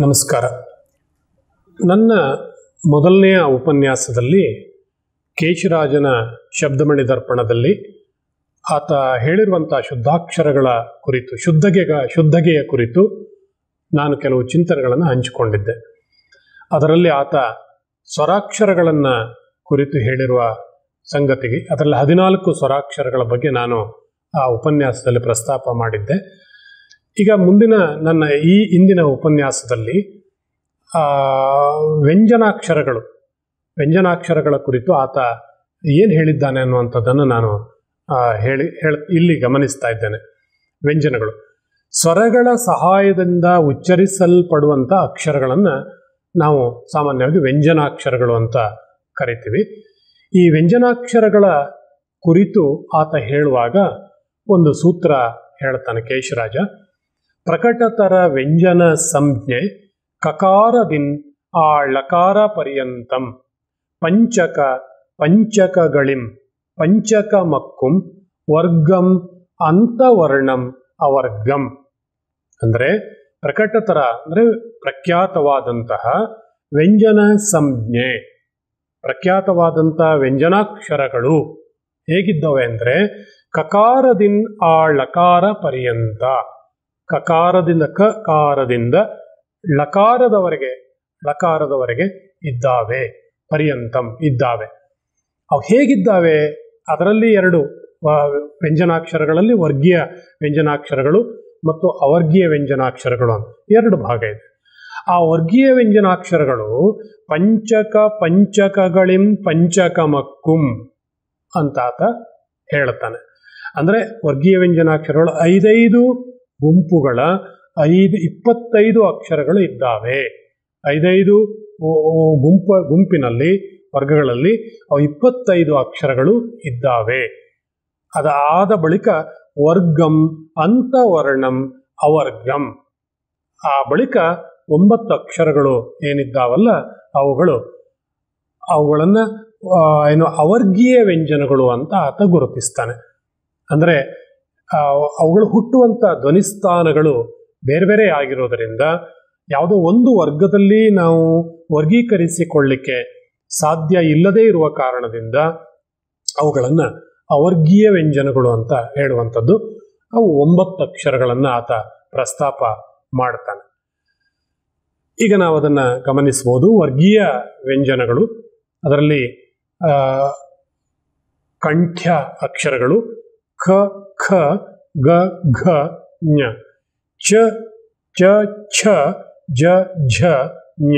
ನಮಸ್ಕಾರ ನನ್ನ ಮೊದಲನೆಯ ಉಪನ್ಯಾಸದಲ್ಲಿ ಕೇಶರಾಜನ ಶಬ್ದಮಣಿ ದರ್ಪಣದಲ್ಲಿ ಆತ ಹೇಳಿರುವಂಥ ಶುದ್ಧಾಕ್ಷರಗಳ ಕುರಿತು ಶುದ್ಧಗೆಗ ಶುದ್ಧಗೆಯ ಕುರಿತು ನಾನು ಕೆಲವು ಚಿಂತನೆಗಳನ್ನು ಹಂಚಿಕೊಂಡಿದ್ದೆ ಅದರಲ್ಲಿ ಆತ ಸ್ವರಾಕ್ಷರಗಳನ್ನು ಕುರಿತು ಹೇಳಿರುವ ಸಂಗತಿಗೆ ಅದರಲ್ಲಿ ಹದಿನಾಲ್ಕು ಸ್ವರಾಕ್ಷರಗಳ ಬಗ್ಗೆ ನಾನು ಆ ಉಪನ್ಯಾಸದಲ್ಲಿ ಪ್ರಸ್ತಾಪ ಮಾಡಿದ್ದೆ ಈಗ ಮುಂದಿನ ನನ್ನ ಈ ಇಂದಿನ ಉಪನ್ಯಾಸದಲ್ಲಿ ಆ, ವ್ಯಂಜನಾಕ್ಷರಗಳು ವ್ಯಂಜನಾಕ್ಷರಗಳ ಕುರಿತು ಆತ ಏನು ಹೇಳಿದ್ದಾನೆ ಅನ್ನುವಂಥದ್ದನ್ನು ನಾನು ಆ, ಹೇಳಿ ಹೇಳ ಇಲ್ಲಿ ಗಮನಿಸ್ತಾ ಇದ್ದೇನೆ ವ್ಯಂಜನಗಳು ಸ್ವರಗಳ ಸಹಾಯದಿಂದ ಉಚ್ಚರಿಸಲ್ಪಡುವಂಥ ಅಕ್ಷರಗಳನ್ನು ನಾವು ಸಾಮಾನ್ಯವಾಗಿ ವ್ಯಂಜನಾಕ್ಷರಗಳು ಅಂತ ಕರಿತೀವಿ ಈ ವ್ಯಂಜನಾಕ್ಷರಗಳ ಕುರಿತು ಆತ ಹೇಳುವಾಗ ಒಂದು ಸೂತ್ರ ಹೇಳ್ತಾನೆ ಕೇಶರಾಜ ಪ್ರಕಟತರ ವ್ಯಂಜನ ಸಂಜ್ಞೆ ಕಕಾರದಿನ್ ಆ ಳಕಾರ ಪರ್ಯಂತಂ ಪಂಚಕ ಪಂಚಕಗಳಿಂ ಪಂಚಕ ಮಕ್ಕುಂ ವರ್ಗಂ ಅಂತವರ್ಣಂ ಅವರ್ಗಂ ಅಂದರೆ ಪ್ರಕಟತರ ಅಂದರೆ ಪ್ರಖ್ಯಾತವಾದಂತಹ ವ್ಯಂಜನ ಸಂಜ್ಞೆ ಪ್ರಖ್ಯಾತವಾದಂಥ ವ್ಯಂಜನಾಕ್ಷರಗಳು ಹೇಗಿದ್ದವೆ ಅಂದರೆ ಕಕಾರದಿನ್ ಆ ಳಕಾರ ಪರ್ಯಂತ ಕಕಾರದಿಂದ ಕಕಾರದಿಂದ ಲಕಾರದವರೆಗೆ ಲಕಾರದವರೆಗೆ ಇದ್ದಾವೆ ಪರ್ಯಂತಂ ಇದ್ದಾವೆ ಅವು ಹೇಗಿದ್ದಾವೆ ಅದರಲ್ಲಿ ಎರಡು ಆ, ವ್ಯಂಜನಾಕ್ಷರಗಳಲ್ಲಿ ವರ್ಗೀಯ ವ್ಯಂಜನಾಕ್ಷರಗಳು ಮತ್ತು ಅವರ್ಗೀಯ ವ್ಯಂಜನಾಕ್ಷರಗಳು ಅಂತ ಎರಡು ಭಾಗ ಇದೆ ಆ ವರ್ಗೀಯ ವ್ಯಂಜನಾಕ್ಷರಗಳು ಪಂಚಕ ಪಂಚಕಗಳಿಂ ಪಂಚಕಮಕ್ಕುಂ ಅಂತ ಆತ ಹೇಳುತ್ತಾನೆ ಅಂದರೆ ವರ್ಗೀಯ ವ್ಯಂಜನಾಕ್ಷರಗಳು ಐದೈದು ಗುಂಪುಗಳ ಐದು ಇಪ್ಪತ್ತೈದು ಅಕ್ಷರಗಳು ಇದ್ದಾವೆ ಐದೈದು ಓ- ಓ- ಗುಂಪ ಗುಂಪಿನಲ್ಲಿ ವರ್ಗಗಳಲ್ಲಿ ಅವು ಇಪ್ಪತ್ತೈದು ಅಕ್ಷರಗಳು ಇದ್ದಾವೆ ಅದಾದ ಬಳಿಕ ವರ್ಗಂ ಅಂತವರ್ಣಂ ಅವರ್ಗಂ ಆ ಬಳಿಕ ಒಂಬತ್ತು ಅಕ್ಷರಗಳು ಏನಿದ್ದಾವಲ್ಲ ಅವುಗಳು ಅವುಗಳನ್ನು ಏನು ಅವರ್ಗೀಯ ವ್ಯಂಜನಗಳು ಅಂತ ಆತ ಗುರುತಿಸ್ತಾನೆ ಅಂದರೆ ಆ, ಅವುಗಳು ಹುಟ್ಟುವಂಥ ಧ್ವನಿಸ್ಥಾನಗಳು ಬೇರೆ ಬೇರೆ ಆಗಿರೋದರಿಂದ ಯಾವುದೋ ಒಂದು ವರ್ಗದಲ್ಲಿ ನಾವು ವರ್ಗೀಕರಿಸಿಕೊಳ್ಳಿಕ್ಕೆ ಸಾಧ್ಯ ಇಲ್ಲದೇ ಇರುವ ಕಾರಣದಿಂದ ಅವುಗಳನ್ನು ಅವರ್ಗೀಯ ವ್ಯಂಜನಗಳು ಅಂತ ಹೇಳುವಂಥದ್ದು ಅವು ಒಂಬತ್ತು ಅಕ್ಷರಗಳನ್ನು ಆತ ಪ್ರಸ್ತಾಪ ಮಾಡ್ತಾನೆ ಈಗ ನಾವು ಅದನ್ನು ಗಮನಿಸ್ಬೋದು ವರ್ಗೀಯ ವ್ಯಂಜನಗಳು ಅದರಲ್ಲಿ ಆ, ಕಂಠ್ಯ ಅಕ್ಷರಗಳು ಖ ಖ ಗ ಘ ಞ ಚ ಚ ಛ ಜ ಝ ಞ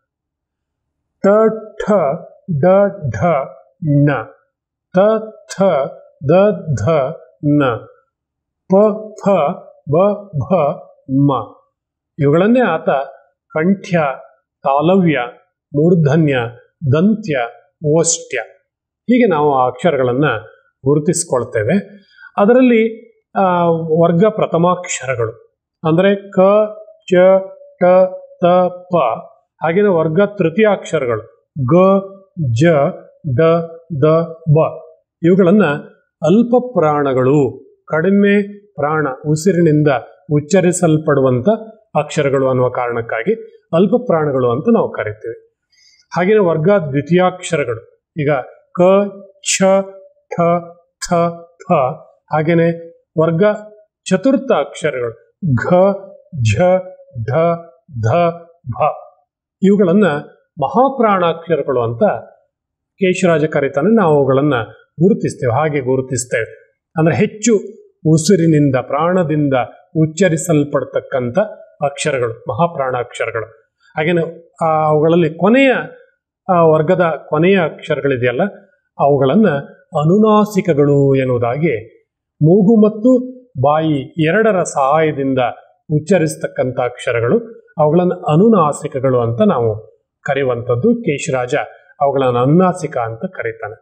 ತ ಠ ಡ ಢ ಣ ತ ಥ ದ ಧ ನ ಪ ಫ ಬ ಭ ಮ ಇವುಗಳನ್ನೇ ಆತ ಕಂಠ್ಯ ತಾಲವ್ಯ ಮೂರ್ಧನ್ಯ ದಂತ್ಯ ಓಷ್ಟ್ಯ ಹೀಗೆ ನಾವು ಆ ಅಕ್ಷರಗಳನ್ನು ಗುರುತಿಸ್ಕೊಳ್ತೇವೆ ಅದರಲ್ಲಿ ಆ, ವರ್ಗ ಪ್ರಥಮಾಕ್ಷರಗಳು ಅಂದರೆ ಕ ಚ ಟ ತ ಪ ಹಾಗೆಯೇ ವರ್ಗ ತೃತೀಯಾಕ್ಷರಗಳು ಗ ಜ ಡ ದ ಬ ಇವುಗಳನ್ನು ಅಲ್ಪ ಪ್ರಾಣಗಳು ಕಡಿಮೆ ಪ್ರಾಣ ಉಸಿರಿನಿಂದ ಉಚ್ಚರಿಸಲ್ಪಡುವಂಥ ಅಕ್ಷರಗಳು ಅನ್ನುವ ಕಾರಣಕ್ಕಾಗಿ ಅಲ್ಪ ಪ್ರಾಣಗಳು ಅಂತ ನಾವು ಕರಿತೀವಿ ಹಾಗೆಯೇ ವರ್ಗ ದ್ವಿತೀಯಾಕ್ಷರಗಳು ಈಗ ಕ ಛ ಠ ಥ ಫ ಹಾಗೆಯೇ ವರ್ಗ ಚತುರ್ಥ ಅಕ್ಷರಗಳು ಘ ಝ ಢ ಧ ಭ ಇವುಗಳನ್ನು ಮಹಾಪ್ರಾಣಾಕ್ಷರಗಳು ಅಂತ ಕೇಶರಾಜ ಕರೀತಾನೆ ನಾವು ಅವುಗಳನ್ನು ಗುರುತಿಸ್ತೇವೆ ಹಾಗೆ ಗುರುತಿಸ್ತೇವೆ ಅಂದರೆ ಹೆಚ್ಚು ಉಸಿರಿನಿಂದ ಪ್ರಾಣದಿಂದ ಉಚ್ಚರಿಸಲ್ಪಡ್ತಕ್ಕಂಥ ಅಕ್ಷರಗಳು ಮಹಾಪ್ರಾಣಾಕ್ಷರಗಳು ಹಾಗೆಯೇ ಆ, ಅವುಗಳಲ್ಲಿ ಕೊನೆಯ ಆ ವರ್ಗದ ಕೊನೆಯ ಅಕ್ಷರಗಳಿದೆಯಲ್ಲ ಅವುಗಳನ್ನು ಅನುನಾಸಿಕಗಳು ಎನ್ನುವುದಾಗಿ ಮೂಗು ಮತ್ತು ಬಾಯಿ ಎರಡರ ಸಹಾಯದಿಂದ ಉಚ್ಚರಿಸ್ತಕ್ಕಂಥ ಅಕ್ಷರಗಳು ಅವುಗಳನ್ನು ಅನುನಾಸಿಕಗಳು ಅಂತ ನಾವು ಕರೆಯುವಂಥದ್ದು ಕೇಶರಾಜ ಅವುಗಳನ್ನು ಅನುನಾಸಿಕ ಅಂತ ಕರೀತಾನೆ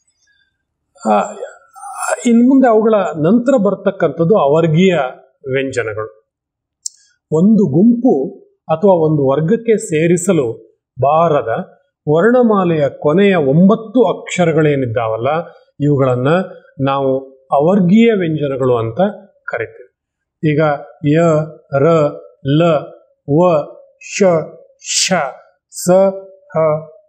ಆ, ಇನ್ನು ಮುಂದೆ ಅವುಗಳ ನಂತರ ಬರ್ತಕ್ಕಂಥದ್ದು ಅವರ್ಗೀಯ ವ್ಯಂಜನಗಳು ಒಂದು ಗುಂಪು ಅಥವಾ ಒಂದು ವರ್ಗಕ್ಕೆ ಸೇರಿಸಲು ಬಾರದ ವರ್ಣಮಾಲೆಯ ಕೊನೆಯ ಒಂಬತ್ತು ಅಕ್ಷರಗಳೇನಿದ್ದಾವಲ್ಲ ಇವುಗಳನ್ನು ನಾವು ಅವರ್ಗೀಯ ವ್ಯಂಜನಗಳು ಅಂತ ಕರಿತೀವಿ ಈಗ ಯ ರ ಲ ವ ಶ ಶ ಸ ಹ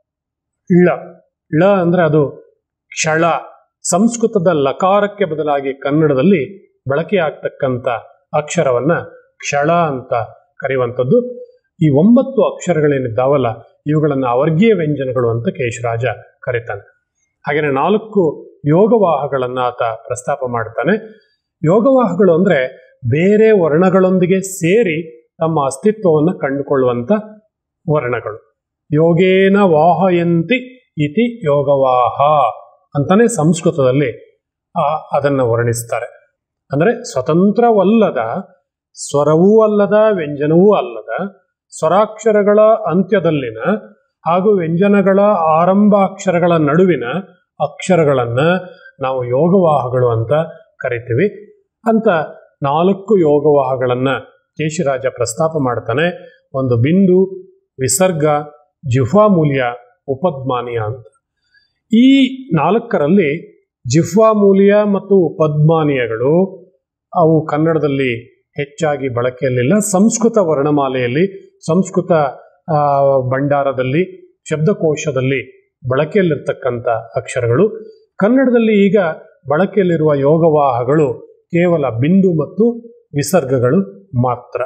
ಳ ಳ ಅಂದ್ರೆ ಅದು ಕ್ಷಳ ಸಂಸ್ಕೃತದ ಲಕಾರಕ್ಕೆ ಬದಲಾಗಿ ಕನ್ನಡದಲ್ಲಿ ಬಳಕೆಯಾಗ್ತಕ್ಕಂಥ ಅಕ್ಷರವನ್ನ ಕ್ಷಳ ಅಂತ ಕರೆಯುವಂಥದ್ದು ಈ ಒಂಬತ್ತು ಅಕ್ಷರಗಳೇನಿದ್ದಾವಲ್ಲ ಇವುಗಳನ್ನು ಅವರ್ಗೀಯ ವ್ಯಂಜನಗಳು ಅಂತ ಕೇಶರಾಜ ಕರೀತಾನೆ ಹಾಗೆಯೇ ನಾಲ್ಕು ಯೋಗವಾಹಗಳನ್ನು ಆತ ಪ್ರಸ್ತಾಪ ಮಾಡ್ತಾನೆ ಯೋಗವಾಹಗಳು ಅಂದ್ರೆ ಬೇರೆ ವರ್ಣಗಳೊಂದಿಗೆ ಸೇರಿ ತಮ್ಮ ಅಸ್ತಿತ್ವವನ್ನು ಕಂಡುಕೊಳ್ಳುವಂಥ ವರ್ಣಗಳು ಯೋಗೇನ ವಾಹಯಂತಿ ಇತಿ ಯೋಗವಾಹ ಅಂತಾನೆ ಸಂಸ್ಕೃತದಲ್ಲಿ ಆ, ಅದನ್ನು ವರ್ಣಿಸ್ತಾರೆ ಅಂದರೆ ಸ್ವತಂತ್ರವಲ್ಲದ ಸ್ವರವೂ ಅಲ್ಲದ ವ್ಯಂಜನವೂ ಅಲ್ಲದ ಸ್ವರಾಕ್ಷರಗಳ ಅಂತ್ಯದಲ್ಲಿನ ಹಾಗೂ ವ್ಯಂಜನಗಳ ಆರಂಭಾಕ್ಷರಗಳ ನಡುವಿನ ಅಕ್ಷರಗಳನ್ನ ನಾವು ಯೋಗವಾಹಗಳು ಅಂತ ಕರಿತೀವಿ ಅಂತ ನಾಲ್ಕು ಯೋಗವಾಹಗಳನ್ನ ಕೇಶಿರಾಜ ಪ್ರಸ್ತಾಪ ಮಾಡ್ತಾನೆ ಒಂದು ಬಿಂದು ವಿಸರ್ಗ ಜಿಹ್ವಾಮೂಲ್ಯ ಉಪದ್ಮಾನಿಯ ಅಂತ ಈ ನಾಲ್ಕರಲ್ಲಿ ಜಿಹ್ವಾಮೂಲ್ಯ ಮತ್ತು ಉಪದ್ಮಾನಿಯಗಳು ಅವು ಕನ್ನಡದಲ್ಲಿ ಹೆಚ್ಚಾಗಿ ಬಳಕೆಯಲ್ಲಿಲ್ಲ ಸಂಸ್ಕೃತ ವರ್ಣಮಾಲೆಯಲ್ಲಿ ಸಂಸ್ಕೃತ ಆ, ಭಂಡಾರದಲ್ಲಿ ಶಬ್ದಕೋಶದಲ್ಲಿ ಬಳಕೆಯಲ್ಲಿರ್ತಕ್ಕಂಥ ಅಕ್ಷರಗಳು ಕನ್ನಡದಲ್ಲಿ ಈಗ ಬಳಕೆಯಲ್ಲಿರುವ ಯೋಗವಾಹಗಳು ಕೇವಲ ಬಿಂದು ಮತ್ತು ವಿಸರ್ಗಗಳು ಮಾತ್ರ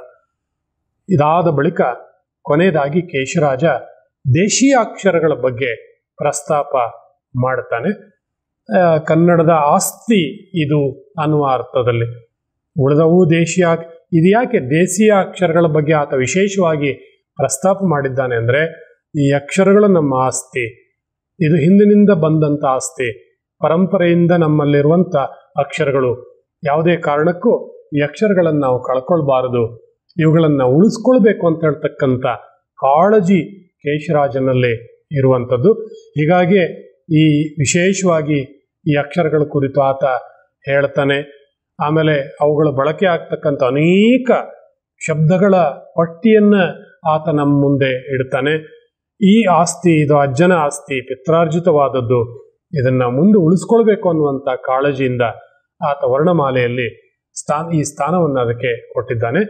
ಇದಾದ ಬಳಿಕ ಕೊನೆಯದಾಗಿ ಕೇಶರಾಜ ದೇಶೀಯ ಅಕ್ಷರಗಳ ಬಗ್ಗೆ ಪ್ರಸ್ತಾಪ ಮಾಡ್ತಾನೆ ಆ, ಕನ್ನಡದ ಆಸ್ತಿ ಇದು ಅನ್ನುವ ಅರ್ಥದಲ್ಲಿ ಉಳಿದವು ದೇಶೀಯ ಇದು ಯಾಕೆ ದೇಶೀಯ ಅಕ್ಷರಗಳ ಬಗ್ಗೆ ಆತ ವಿಶೇಷವಾಗಿ ಪ್ರಸ್ತಾಪ ಮಾಡಿದ್ದಾನೆ ಅಂದರೆ ಈ ಅಕ್ಷರಗಳು ನಮ್ಮ ಆಸ್ತಿ ಇದು ಹಿಂದಿನಿಂದ ಬಂದಂಥ ಆಸ್ತಿ ಪರಂಪರೆಯಿಂದ ನಮ್ಮಲ್ಲಿರುವಂಥ ಅಕ್ಷರಗಳು ಯಾವುದೇ ಕಾರಣಕ್ಕೂ ಈ ಅಕ್ಷರಗಳನ್ನು ನಾವು ಕಳ್ಕೊಳ್ಬಾರದು ಇವುಗಳನ್ನು ಉಳಿಸ್ಕೊಳ್ಬೇಕು ಅಂತ ಹೇಳ್ತಕ್ಕಂಥ ಕಾಳಜಿ ಕೇಶರಾಜನಲ್ಲಿ ಇರುವಂಥದ್ದು ಹೀಗಾಗಿ ಈ ವಿಶೇಷವಾಗಿ ಈ ಅಕ್ಷರಗಳ ಕುರಿತು ಆತ ಹೇಳ್ತಾನೆ ಆಮೇಲೆ ಅವುಗಳ ಬಳಕೆ ಆಗ್ತಕ್ಕಂಥ ಅನೇಕ ಶಬ್ದಗಳ ಪಟ್ಟಿಯನ್ನ ಆತ ನಮ್ಮ ಮುಂದೆ ಇಡ್ತಾನೆ ಈ ಆಸ್ತಿ ಇದು ಅಜ್ಜನ ಆಸ್ತಿ ಪಿತ್ರಾರ್ಜಿತವಾದದ್ದು ಇದನ್ನ ಮುಂದೆ ಉಳಿಸ್ಕೊಳ್ಬೇಕು ಅನ್ನುವಂಥ ಕಾಳಜಿಯಿಂದ ಆತ ವರ್ಣಮಾಲೆಯಲ್ಲಿ ಸ್ಥಾನ ಈ ಸ್ಥಾನವನ್ನು ಅದಕ್ಕೆ ಕೊಟ್ಟಿದ್ದಾನೆ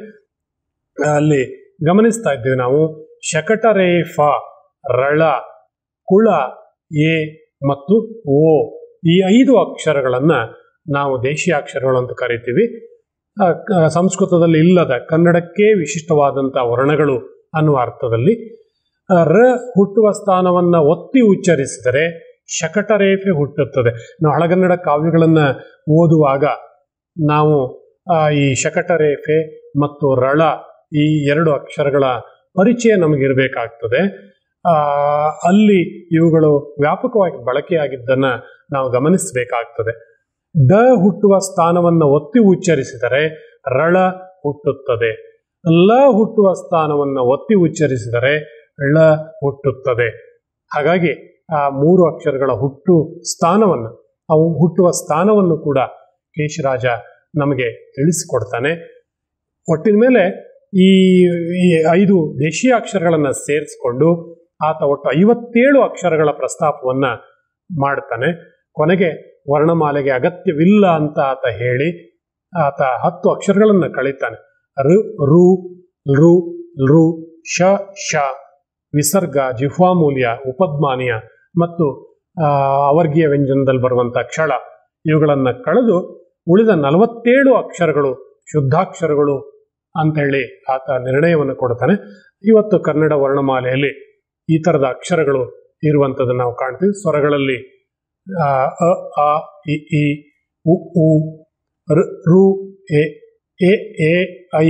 ಅಲ್ಲಿ ಗಮನಿಸ್ತಾ ಇದ್ದೀವಿ ನಾವು ಶಕಟರೇಫ ರಳ ಕುಳ ಎ ಮತ್ತು ಓ ಈ ಐದು ಅಕ್ಷರಗಳನ್ನು ನಾವು ದೇಶೀಯ ಅಕ್ಷರಗಳು ಅಂತ ಕರಿತೀವಿ ಆ, ಕ- ಸಂಸ್ಕೃತದಲ್ಲಿ ಇಲ್ಲದ ಕನ್ನಡಕ್ಕೆ ವಿಶಿಷ್ಟವಾದಂಥ ವರ್ಣಗಳು ಅನ್ನುವ ಅರ್ಥದಲ್ಲಿ ಆ, ರ ಹುಟ್ಟುವ ಸ್ಥಾನವನ್ನು ಒತ್ತಿ ಉಚ್ಚರಿಸಿದರೆ ಶಕಟರೇಫೆ ಹುಟ್ಟುತ್ತದೆ ನಾವು ಹಳಗನ್ನಡ ಕಾವ್ಯಗಳನ್ನು ಓದುವಾಗ ನಾವು ಆ, ಈ ಶಕಟರೇಫೆ ಮತ್ತು ರಳ ಈ ಎರಡು ಅಕ್ಷರಗಳ ಪರಿಚಯ ನಮಗಿರಬೇಕಾಗ್ತದೆ ಆ, ಅಲ್ಲಿ ಇವುಗಳು ವ್ಯಾಪಕವಾಗಿ ಬಳಕೆಯಾಗಿದ್ದನ್ನು ನಾವು ಗಮನಿಸಬೇಕಾಗ್ತದೆ ಡ ಹುಟ್ಟುವ ಸ್ಥಾನವನ್ನು ಒತ್ತಿ ಉಚ್ಚರಿಸಿದರೆ ರಳ ಹುಟ್ಟುತ್ತದೆ ಲ ಹುಟ್ಟುವ ಸ್ಥಾನವನ್ನು ಒತ್ತಿ ಉಚ್ಚರಿಸಿದರೆ ಳ ಹುಟ್ಟುತ್ತದೆ ಹಾಗಾಗಿ ಆ ಮೂರು ಅಕ್ಷರಗಳ ಹುಟ್ಟು ಸ್ಥಾನವನ್ನು ಅವು ಹುಟ್ಟುವ ಸ್ಥಾನವನ್ನು ಕೂಡ ಕೇಶರಾಜ ನಮಗೆ ತಿಳಿಸಿಕೊಡ್ತಾನೆ ಒಟ್ಟಿನ ಮೇಲೆ ಈ ಈ ಐದು ದೇಶೀಯ ಅಕ್ಷರಗಳನ್ನು ಸೇರಿಸಿಕೊಂಡು ಆತ ಒಟ್ಟು ಐವತ್ತೇಳು ಅಕ್ಷರಗಳ ಪ್ರಸ್ತಾಪವನ್ನ ಮಾಡ್ತಾನೆ ಕೊನೆಗೆ ವರ್ಣಮಾಲೆಗೆ ಅಗತ್ಯವಿಲ್ಲ ಅಂತ ಆತ ಹೇಳಿ ಆತ ಹತ್ತು ಅಕ್ಷರಗಳನ್ನು ಕಳೀತಾನೆ ಋ ರು ಲೃ ಲೃ ಶ ಶ ವಿಸರ್ಗ ಜಿಹ್ವಾಮೂಲ್ಯ ಉಪದ್ಮಾನಿಯ ಮತ್ತು ಆ, ಅವರ್ಗೀಯ ವ್ಯಂಜನದಲ್ಲಿ ಬರುವಂಥ ಕ್ಷಳ ಇವುಗಳನ್ನು ಕಳೆದು ಉಳಿದ ನಲವತ್ತೇಳು ಅಕ್ಷರಗಳು ಶುದ್ಧಾಕ್ಷರಗಳು ಅಂತೇಳಿ ಆತ ನಿರ್ಣಯವನ್ನು ಕೊಡ್ತಾನೆ ಇವತ್ತು ಕನ್ನಡ ವರ್ಣಮಾಲೆಯಲ್ಲಿ ಈ ಥರದ ಅಕ್ಷರಗಳು ಇರುವಂಥದ್ದು ನಾವು ಕಾಣ್ತೀವಿ ಸ್ವರಗಳಲ್ಲಿ ಆ, ಅ ಆ ಇ ಈ ಉ ಉ ಋ ರು ಎ ಎ ಎ ಐ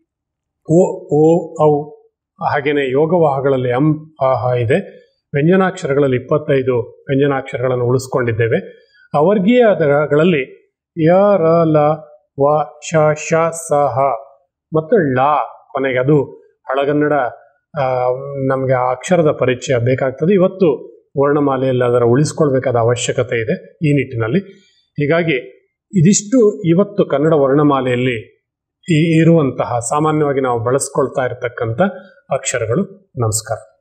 ಓ ಓ ಔ ಹಾಗೆಯೇ ಯೋಗವಾಹಗಳಲ್ಲಿ ಅಂ ಆಹ ಇದೆ ವ್ಯಂಜನಾಕ್ಷರಗಳಲ್ಲಿ ಇಪ್ಪತ್ತೈದು ವ್ಯಂಜನಾಕ್ಷರಗಳನ್ನು ಉಳಿಸ್ಕೊಂಡಿದ್ದೇವೆ ಅವರ್ಗೀಯಗಳಲ್ಲಿ ಯ ರ ಲ ವ ಶ ಶ ಸ ಹ ಮತ್ತು ಳ ಕೊನೆಗೆ ಅದು ಹಳಗನ್ನಡ ನಮಗೆ ಆ ಅಕ್ಷರದ ಪರಿಚಯ ಬೇಕಾಗ್ತದೆ ಇವತ್ತು ವರ್ಣಮಾಲೆಯಲ್ಲಿ ಅದರ ಉಳಿಸ್ಕೊಳ್ಬೇಕಾದ ಅವಶ್ಯಕತೆ ಇದೆ ಈ ನಿಟ್ಟಿನಲ್ಲಿ ಹೀಗಾಗಿ ಇದಿಷ್ಟು ಇವತ್ತು ಕನ್ನಡ ವರ್ಣಮಾಲೆಯಲ್ಲಿ ಈ- ಇರುವಂತಹ ಸಾಮಾನ್ಯವಾಗಿ ನಾವು ಬಳಸ್ಕೊಳ್ತಾ ಇರತಕ್ಕಂಥ ಅಕ್ಷರಗಳು ನಮಸ್ಕಾರ